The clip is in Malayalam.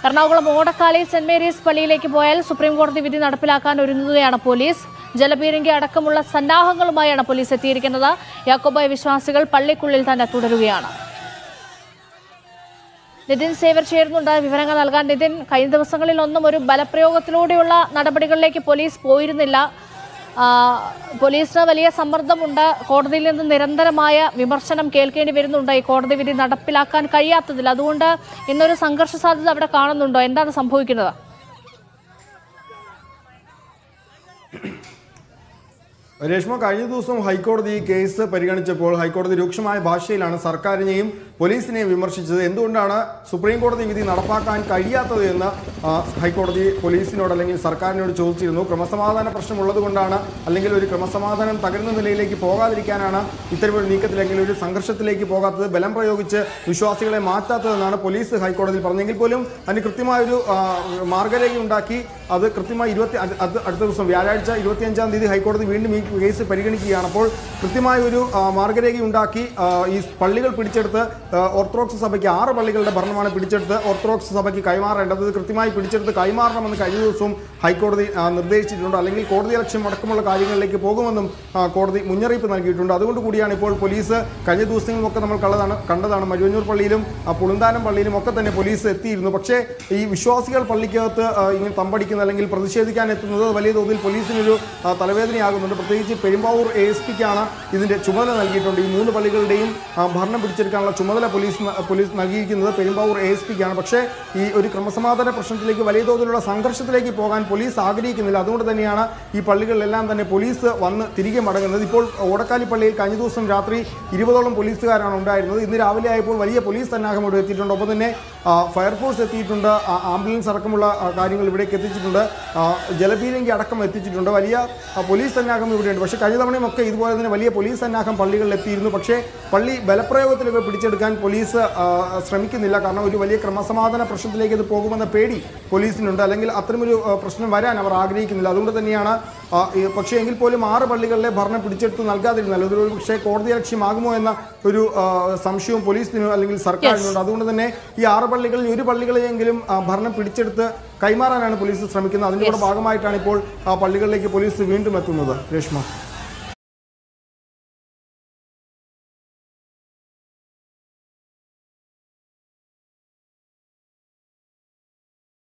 എറണാകുളം ഓടക്കാളി സെന്റ് മേരീസ് പള്ളിയിലേക്ക് പോയാൽ സുപ്രീം കോടതി വിധി നടപ്പിലാക്കാൻ ഒരുങ്ങുകയാണ് പോലീസ് ജലപീരങ്കി അടക്കമുള്ള സന്നാഹങ്ങളുമായാണ് പോലീസ് എത്തിയിരിക്കുന്നത് യാക്കോബായ വിശ്വാസികൾ പള്ളിക്കുള്ളിൽ തന്നെ തുടരുകയാണ് നിതിൻ സേവർ ചേരുന്നുണ്ട് വിവരങ്ങൾ നൽകാൻ നിതിൻ കഴിഞ്ഞ ദിവസങ്ങളിൽ ഒന്നും ഒരു ബലപ്രയോഗത്തിലൂടെയുള്ള നടപടികളിലേക്ക് പോലീസ് പോയിരുന്നില്ല ആ, പോലീസിന് വലിയ സമ്മർദ്ദമുണ്ട് കോടതിയിൽ നിന്ന് നിരന്തരമായ വിമർശനം കേൾക്കേണ്ടി വരുന്നുണ്ട് ഈ കോടതി വിധി നടപ്പിലാക്കാൻ കഴിയാത്തതിൽ അതുകൊണ്ട് ഇന്നൊരു സംഘർഷ സാധ്യത അവിടെ കാണുന്നുണ്ടോ എന്താണ് സംഭവിക്കുന്നത് രേഷ്മ കഴിഞ്ഞ ദിവസം ഹൈക്കോടതി ഈ കേസ് പരിഗണിച്ചപ്പോൾ ഹൈക്കോടതി രൂക്ഷമായ ഭാഷയിലാണ് സർക്കാരിനെയും പോലീസിനെയും വിമർശിച്ചത് എന്തുകൊണ്ടാണ് സുപ്രീം കോടതി വിധി നടപ്പാക്കാൻ കഴിയാത്തത് എന്ന് ആ, ഹൈക്കോടതി പോലീസിനോട് അല്ലെങ്കിൽ സർക്കാരിനോട് ചോദിച്ചിരുന്നു ക്രമസമാധാന പ്രശ്നമുള്ളത് കൊണ്ടാണ് അല്ലെങ്കിൽ ഒരു ക്രമസമാധാനം തകരുന്ന നിലയിലേക്ക് പോകാതിരിക്കാനാണ് ഇത്തരമൊരു നീക്കത്തിൽ അല്ലെങ്കിൽ ഒരു സംഘർഷത്തിലേക്ക് പോകാത്തത് ബലം പ്രയോഗിച്ച് വിശ്വാസികളെ മാറ്റാത്തതെന്നാണ് പോലീസ് ഹൈക്കോടതിയിൽ പറഞ്ഞെങ്കിൽ പോലും അതിന് കൃത്യമായൊരു ആ, മാർഗരേഖ ഉണ്ടാക്കി അത് കൃത്യമായി ഇരുപത്തി അത് അത് അടുത്ത ദിവസം വ്യാഴാഴ്ച ഇരുപത്തിയഞ്ചാം തീയതി ഹൈക്കോടതി വീണ്ടും ഈ കേസ് പരിഗണിക്കുകയാണ് അപ്പോൾ കൃത്യമായ ഒരു ആ, മാർഗരേഖ ഉണ്ടാക്കി ആ, ഈ പള്ളികൾ പിടിച്ചെടുത്ത് ആ, ഓർത്തഡോക്സ് സഭയ്ക്ക് ആറ് പള്ളികളുടെ ഭരണമാണ് പിടിച്ചെടുത്ത് ഓർത്തഡോക്സ് സഭയ്ക്ക് കൈമാറേണ്ടത് ഇത് കൃത്യമായി പിടിച്ചെടുത്ത് കൈമാറണമെന്ന് കഴിഞ്ഞ ദിവസവും ഹൈക്കോടതി ആ, നിർദ്ദേശിച്ചിട്ടുണ്ട് അല്ലെങ്കിൽ കോടതി ലക്ഷ്യം അടക്കമുള്ള കാര്യങ്ങളിലേക്ക് പോകുമെന്നും ആ, കോടതി മുന്നറിയിപ്പ് നൽകിയിട്ടുണ്ട് അതുകൊണ്ട് കൂടിയാണ് ഇപ്പോൾ പോലീസ് കഴിഞ്ഞ ദിവസങ്ങളിലൊക്കെ നമ്മൾ കണ്ടതാണ് കണ്ടതാണ് മരുവന്നൂർ പള്ളിയിലും ആ, പുളുന്താനം പള്ളിയിലും ഒക്കെ തന്നെ പോലീസ് എത്തിയിരുന്നു പക്ഷേ ഈ വിശ്വാസികൾ പള്ളിക്കകത്ത് ആ, ഇങ്ങനെ തമ്പടിക്കുന്ന അല്ലെങ്കിൽ പ്രതിഷേധിക്കാൻ എത്തുന്നത് വലിയ തോതിൽ പോലീസിനൊരു ആ, തലവേദനയാകുന്നുണ്ട് പ്രത്യേകിച്ച് പെരുമ്പാവൂർ എ എസ് പിക്കാണ് ഇതിന്റെ ചുമതല നൽകിയിട്ടുണ്ട് ഈ മൂന്ന് പള്ളികളുടെയും ആ, ഭരണം പിടിച്ചെടുക്കാനുള്ള ചുമതല പോലീസ് ന- പോലീസ് നൽകിയിരിക്കുന്നത് പെരുമ്പാവൂർ എ എസ് പിക്കാണ് പക്ഷേ ഈ ഒരു ക്രമസമാധാന പ്രശ്നത്തിലേക്ക് വലിയ തോതിലുള്ള സംഘർഷത്തിലേക്ക് പോകാൻ പോലീസ് ആഗ്രഹിക്കുന്നില്ല അതുകൊണ്ട് തന്നെയാണ് ഈ പള്ളികളിലെല്ലാം തന്നെ പോലീസ് വന്ന് തിരികെ മടങ്ങുന്നത് ഇപ്പോൾ ഓടക്കാലി പള്ളിയിൽ കഴിഞ്ഞ ദിവസം രാത്രി ഇരുപതോളം പോലീസുകാരാണ് ഉണ്ടായിരുന്നത് ഇന്ന് രാവിലെ ആയപ്പോൾ വലിയ പോലീസ് സന്നാഹം ഇവിടെ എത്തിയിട്ടുണ്ട് ഒപ്പം തന്നെ ആ, ഫയർഫോഴ്സ് എത്തിയിട്ടുണ്ട് ആ, ആംബുലൻസ് അടക്കമുള്ള ആ, കാര്യങ്ങൾ ഇവിടേക്ക് എത്തിച്ചിട്ടുണ്ട് ആ, ജലപീരങ്കി അടക്കം എത്തിച്ചിട്ടുണ്ട് വലിയ ആ, പോലീസ് സന്നാഹം ഇവിടെയുണ്ട് പക്ഷേ കഴിഞ്ഞ തവണയും ഒക്കെ ഇതുപോലെ തന്നെ വലിയ പോലീസ് സന്നാഹം പള്ളികളിൽ എത്തിയിരുന്നു പക്ഷേ പള്ളി ബലപ്രയോഗത്തിലൊക്കെ പിടിച്ചെടുക്കാൻ പോലീസ് ആ, ശ്രമിക്കുന്നില്ല കാരണം ഒരു വലിയ ക്രമസമാധാന പ്രശ്നത്തിലേക്ക് ഇത് പോകുമെന്ന പേടി പോലീസിനുണ്ട് അല്ലെങ്കിൽ അത്തരമൊരു ആ, പ്രശ്നം വരാൻ അവർ ആഗ്രഹിക്കുന്നില്ല അതുകൊണ്ട് തന്നെയാണ് ആ, ഈ പക്ഷേ എങ്കിൽ പോലും ആറ് പള്ളികളിലെ ഭരണം പിടിച്ചെടുത്ത് നൽകാതിരുന്നാൽ ഇതൊരു പക്ഷേ കോടതി ലക്ഷ്യമാകുമോ എന്ന ഒരു ആ, സംശയവും പോലീസിനും അല്ലെങ്കിൽ സർക്കാരിനുണ്ട് അതുകൊണ്ട് തന്നെ ഈ ആറ് പള്ളികളിൽ ഒരു പള്ളികളെയെങ്കിലും ആ, ഭരണം പിടിച്ചെടുത്ത് കൈമാറാനാണ് പോലീസ് ശ്രമിക്കുന്നത് അതിൻ്റെ കൂടെ ഭാഗമായിട്ടാണ് ഇപ്പോൾ ആ പള്ളികളിലേക്ക് പോലീസ് വീണ്ടും എത്തുന്നത് രേഷ്മ